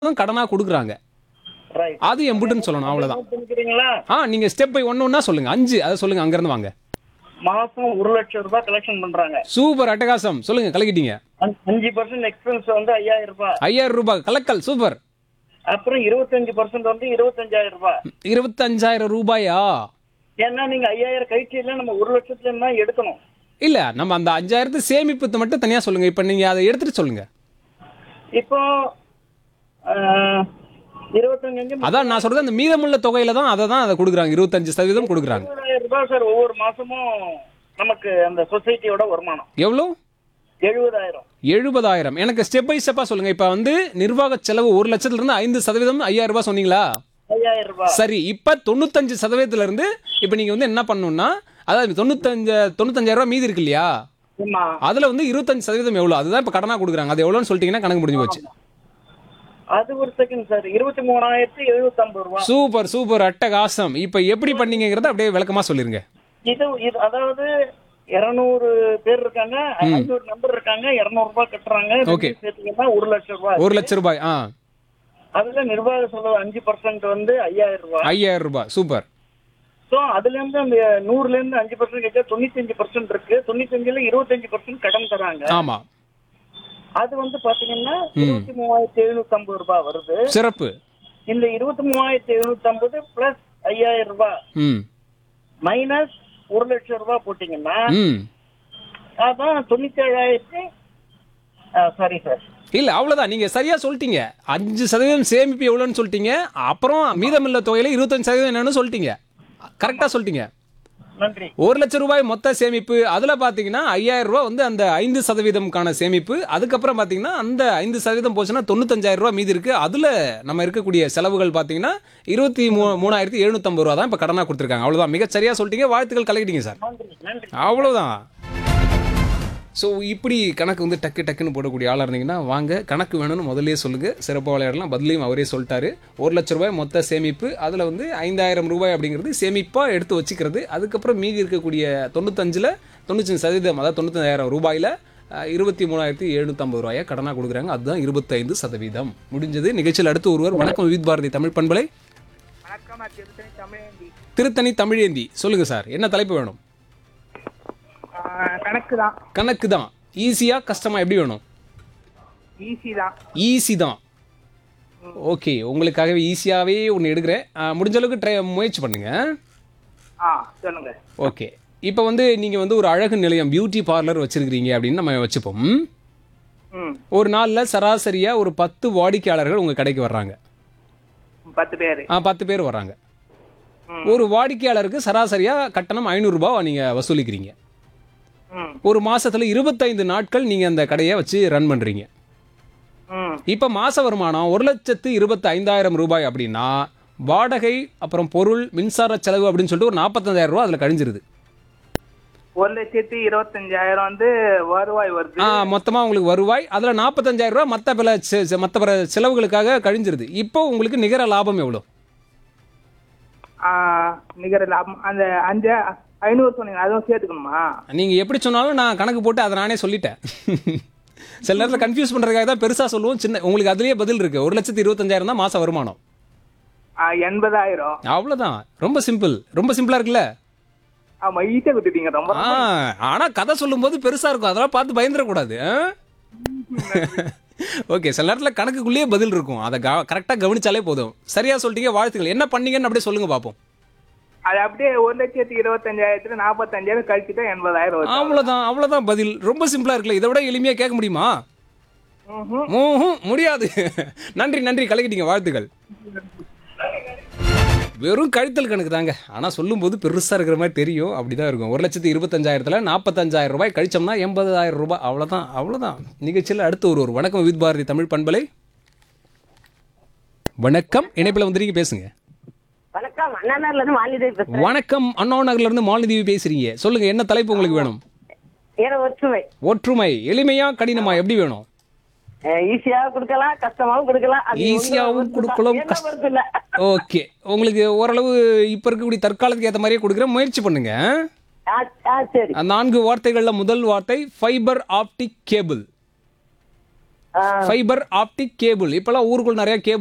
தான் கடனா கொடுக்குறாங்க ரைட் அது எம்புட்டுன்னு சொல்லணும் அவ்வளவுதான் புரிஞ்சுக்கிறீங்களா ஆ நீங்க ஸ்டெப் பை ஒன்னு ஒன்னா சொல்லுங்க அஞ்சு அதை சொல்லுங்க அங்க இருந்து வாங்க மாசம் ஒரு லட்சம் ரூபாய் கலெக்ஷன் பண்றாங்க சூப்பர் அட்டகாசம் சொல்லுங்க கலக்கிட்டீங்க அஞ்சு- அஞ்சு பர்சன்ட் எக்ஸ்பென்ஸ் வந்து ஐயாயிரம் ரூபாய் ஐயாயிரம் ரூபாய் கலக்கல் சூப்பர் அப்புறம் இருபத்தஞ்சு பர்சன்ட் வந்து இருபத்தஞ்சாயிரம் ரூபாய் இருபத்தஞ்சாயிரம் ரூபாயா ஏன்னா நீங்க ஐயாயிரம் கழிச்சில நம்ம ஒரு லட்சத்துல இருந்தா எடுக்கணும் இல்ல நம்ம அந்த அஞ்சாயிரத்து சேமிப்பு மட்டும் தனியா சொல்லுங்க இப்ப நீங்க அதை எடுத்துட்டு சொல்லுங்க இப்போ ஆஹ், இருபத்தஞ்சு அஞ்சு அதான் நான் சொல்றது அந்த மீதமுள்ள தொகையில தான் அதை தான் அதை கொடுக்குறாங்க இருபத்தஞ்சு சதவீதம் கொடுக்குறாங்க எழுபதாயிரம் ரூபாய் சார் ஒவ்வொரு மாசமும் நமக்கு அந்த சொசைட்டியோட வருமானம் எவ்வளோ எழுபதாயிரம் எழுபதாயிரம் எனக்கு ஸ்டெப் பை ஸ்டெப்பா சொல்லுங்க இப்ப வந்து நிர்வாக செலவு ஒரு லட்சத்துல இருந்து ஐந்து சதவீதம் ஐயாயிரம் ரூபாய் சொன்னீங்களா ஐயாயிரம் ரூபாய் சரி இப்ப தொண்ணூத்தஞ்சு சதவீதத்துல இருந்து இப்ப நீங்க வந்து என்ன பண்ணணும்னா அதாவது தொண்ணூத்தஞ்சு தொண்ணூத்தஞ்சாயிரம் ரூபாய் மீதி இருக்கு இல்லையா ஆமா அதுல வந்து இருபத்தஞ்சு சதவீதம் எவ்வளவு அதுதான் இப்ப கடனா கொடுக்குறாங்க அது எவ்வளவுன்னு சொல்லிட்டீங்கன்னா கணக்கு முடிஞ்சு போச்சு அது ஒரு செகண்ட் சார் இருபத்தி மூணாயிரத்தி எழுபத்தி ஐம்பது ரூபாய் சூப்பர் சூப்பர் அட்டகாசம் இப்ப எப்படி பண்ணீங்கங்கறத அப்படியே விளக்கமா சொல்லிருங்க இது இது அதாவது இருநூறு பேர் இருக்காங்க ஐநூறு நம்பர் இருக்காங்க இருநூறு ரூபாய் கட்டுறாங்க Okay. ரெண்டு சேர்த்தீங்கன்னா ஒரு லட்சம் ரூபாய் ஒரு லட்சம் ரூபாய் ஆ அதுல நிர்வாக செலவு அஞ்சு பர்சன்ட் வந்து ஐயாயிரம் ரூபாய் ஐயாயிரம் ரூபாய் சூப்பர் சோ அதுல இருந்து அந்த நூறுல இருந்து அஞ்சு பர்சன்ட் கேட்டா தொண்ணூத்தஞ்சு பர்சன்ட் இருக்கு தொண்ணூத்தஞ்சுல இருபத்தஞ்சு பர்சன்ட் கடன் தராங்க ஆமா அது வந்து பாத்தீங்கன்னா இருபத்தி மூவாயிரத்தி எழுநூத்தி ஐம்பது ரூபாய் வருது சிறப்பு இந்த இருபத்தி மூவாயிரத்தி எழுநூத்தி ஐம்பது பிளஸ் ஐயாயிரம் ரூபாய் ம் மைனஸ் ஒரு லட்சம் ரூபாய் போட்டீங்கன்னா ம் அதான் தொண்ணூத்தி ஏழாயிரத்தி சாரி சார் இல்ல அவ்வளவுதான் நீங்க சரியா சொல்லிட்டீங்க அஞ்சு சதவீதம் சேமிப்பு எவ்வளவுன்னு சொல்லிட்டீங்க அப்புறம் மீதமுள்ள தொகையில இருபத்தஞ்சு சதவீதம் என்னன்னு சொல்லிட்டீங்க கரெக்டா சொல்லிட்டீங்க நன்றி ஒரு லட்சம் ரூபாய் மொத்த சேமிப்பு அதுல பாத்தீங்கன்னா ஐயாயிரம் ரூபாய் வந்து அந்த ஐந்து சதவீதம்கான சேமிப்பு அதுக்கப்புறம் பாத்தீங்கன்னா அந்த ஐந்து சதவீதம் போச்சுன்னா தொண்ணூத்தஞ்சாயிரம் ரூபாய் மீதி இருக்கு அதுல நம்ம இருக்கக்கூடிய செலவுகள் பாத்தீங்கன்னா இருபத்தி மூ மூணாயிரத்தி எழுநூத்தம்பது ரூபா தான் இப்ப கடனா கொடுத்துருக்காங்க அவ்வளவுதான் மிக சரியா சொல்லிட்டீங்க வாழ்த்துக்கள் கலக்கிட்டீங்க சார் நன்றி நன்றி அவ்வளவுதான் ஸோ இப்படி கணக்கு வந்து டக்கு டக்குன்னு போடக்கூடிய ஆளாக இருந்தீங்கன்னா வாங்க கணக்கு வேணும்னு முதல்லயே சொல்லுங்க சிறப்பாக விளையாடலாம் பதிலையும் அவரே சொல்லிட்டாரு ஒரு லட்ச ரூபாய் மொத்த சேமிப்பு அதில் வந்து ஐந்தாயிரம் ரூபாய் அப்படிங்கிறது சேமிப்பாக எடுத்து வச்சுக்கிறது அதுக்கப்புறம் மீதி இருக்கக்கூடிய தொண்ணூத்தஞ்சில் தொண்ணூத்தஞ்சு சதவீதம் அதாவது தொண்ணூத்தஞ்சாயிரம் ரூபாயில் இருபத்தி மூணாயிரத்தி எழுநூற்றம்பது ரூபாயை கடனாக கொடுக்குறாங்க அதுதான் இருபத்தைந்து சதவீதம் முடிஞ்சது நிகழ்ச்சியில் அடுத்து ஒருவர் வணக்கம் வித் பாரதி தமிழ் பண்பலை வணக்கம் நான் திருத்தணி தமிழேந்தி திருத்தணி தமிழேந்தி சொல்லுங்க சார் என்ன தலைப்பு வேணும் கணக்கு தான் கணக்கு தான் ஈஸியாக கஷ்டமாக எப்படி வேணும் ஈஸி தான் ஈஸி தான் ஓகே உங்களுக்காகவே ஈஸியாகவே ஒன்று எடுக்கிறேன் ஆ, முடிஞ்ச அளவுக்கு ட்ரை முயற்சி பண்ணுங்க ஆ சொல்லுங்க ஓகே இப்போ வந்து நீங்கள் வந்து ஒரு அழகு நிலையம் பியூட்டி பார்லர் வச்சிருக்கிறீங்க அப்படின்னு நம்ம வச்சுப்போம் ம் ஒரு நாளில் சராசரியாக ஒரு பத்து வாடிக்கையாளர்கள் உங்கள் கடைக்கு வர்றாங்க பத்து பேர் ஆ பத்து பேர் வர்றாங்க ஒரு வாடிக்கையாளருக்கு சராசரியாக கட்டணம் ஐநூறுரூபா நீங்கள் வசூலிக்கிறீங்க ம் ஒரு மாசத்துல இருபத்தைந்து நாட்கள் நீங்கள் அந்த கடையை வச்சு ரன் பண்ணுறீங்க ம் இப்போ மாச வருமானம் ஒரு லட்சத்து இருபத்தி ஐந்தாயிரம் ரூபாய் அப்படின்னா வாடகை அப்புறம் பொருள் மின்சார செலவு அப்படின்னு சொல்லிட்டு ஒரு நாற்பத்தஞ்சாயிரம் ரூபா அதில் கழிஞ்சிருது ஒரு லட்சத்தி இருபத்தஞ்சாயிரம் வந்து வருவாய் வருது ஆ மொத்தமாக உங்களுக்கு வருவாய் அதில் நாற்பத்தஞ்சாயிரம் ரூபா மற்ற பிற செ- செ- மற்ற பிற செலவுகளுக்காக கழிஞ்சிருது இப்போ உங்களுக்கு நிகர லாபம் எவ்வளோ ஆ, நிகர லாபம் அந்த அஞ்சு ஐநூறு சொன்னீங்க அதுவும் சேர்த்துக்கணுமா நீங்கள் எப்படி சொன்னாலும் நான் கணக்கு போட்டு அதை நானே சொல்லிட்டேன் சில நேரத்தில் கன்ஃபியூஸ் பண்ணுறதுக்காக தான் பெருசாக சொல்லுவோம் சின்ன உங்களுக்கு அதுலேயே பதில் இருக்குது ஒரு லட்சத்து இருபத்தஞ்சாயிரம் தான் மாத வருமானம் ஆ, எண்பதாயிரம் அவ்வளோதான் ரொம்ப சிம்பிள் ரொம்ப சிம்பிளாக இருக்குல்ல ஆமா ஈஸியா விட்டுட்டீங்க ரொம்ப ஆ ஆனா கதை சொல்லும்போது பெருசா இருக்கும் அதெல்லாம் பார்த்து பயந்துடக்கூடாது ஓகே சில நேரத்தில் கணக்குக்குள்ளேயே பதில் இருக்கும் அதை கரெக்டாக கவனிச்சாலே போதும் சரியா சொல்லிட்டீங்க வாழ்த்துக்கள் என்ன பண்ணீங்கன்னு அப்படியே சொல்லுங்க பார்ப்போம் அது அப்படியே ஒரு லட்சத்தி இருபத்தஞ்சாயிரத்துல நாற்பத்தஞ்சாயிரம் கழிச்சுட்டா எண்பதாயிரம் வருது அவ்வளோதான் அவ்வளோதான் பதில் ரொம்ப சிம்பிளா இருக்குல்ல இதை விட எளிமையாக கேட்க முடியுமா ம்ஹும். ம்ஹும், முடியாது நன்றி நன்றி கலக்கிட்டீங்க வாழ்த்துக்கள் வெறும் கழித்தல் கணக்கு தாங்க ஆனால் சொல்லும்போது பெருசாக இருக்கிற மாதிரி தெரியும் அப்படி தான் இருக்கும் ஒரு லட்சத்து இருபத்தஞ்சாயிரத்தில் நாற்பத்தஞ்சாயிரம் ரூபாய் கழிச்சோம்னா எண்பதாயிரம் ரூபாய் அவ்வளோதான் அவ்வளோதான் நிகழ்ச்சியில் அடுத்து ஒரு ஒரு வணக்கம் வித் பாரதி தமிழ் பண்பலை வணக்கம் இணைப்பில் வந்துருக்கீங்க பேசுங்க வணக்கம் அண்ணாநகர்ல இருந்து மாலிதேவி பேசுறேன் வணக்கம் அண்ணா நகர்ல இருந்து மாலதீவி பேசுறீங்க சொல்லுங்க என்ன தலைப்பு உங்களுக்கு வேணும் ஏற ஒற்றுமை ஒற்றுமை எளிமையா கடினமா எப்படி வேணும் ஈஸியாவும் கொடுக்கலாம் கஷ்டமாவும் கொடுக்கலாம் அது ஈஸியாவும் ஒண்ணும் கொடுக்கலாம், என்ன கஷ்ட- பொறுத்து இல்ல ஓகே உங்களுக்கு ஓரளவு இப்போ இருக்கக்கூடிய தற்காலத்துக்கு ஏற்ற மாதிரியே கொடுக்குற முயற்சி பண்ணுங்க ஆ, ஆ, சரி நான்கு வார்த்தைகள்ல முதல் வார்த்தை ஃபைபர் ஆப்டிக் கேபிள் ஆ. ஃபைபர் ஆப்டிக் கேபிள் இப்பெல்லாம் ஊருக்குள்ள நிறைய கேபிள்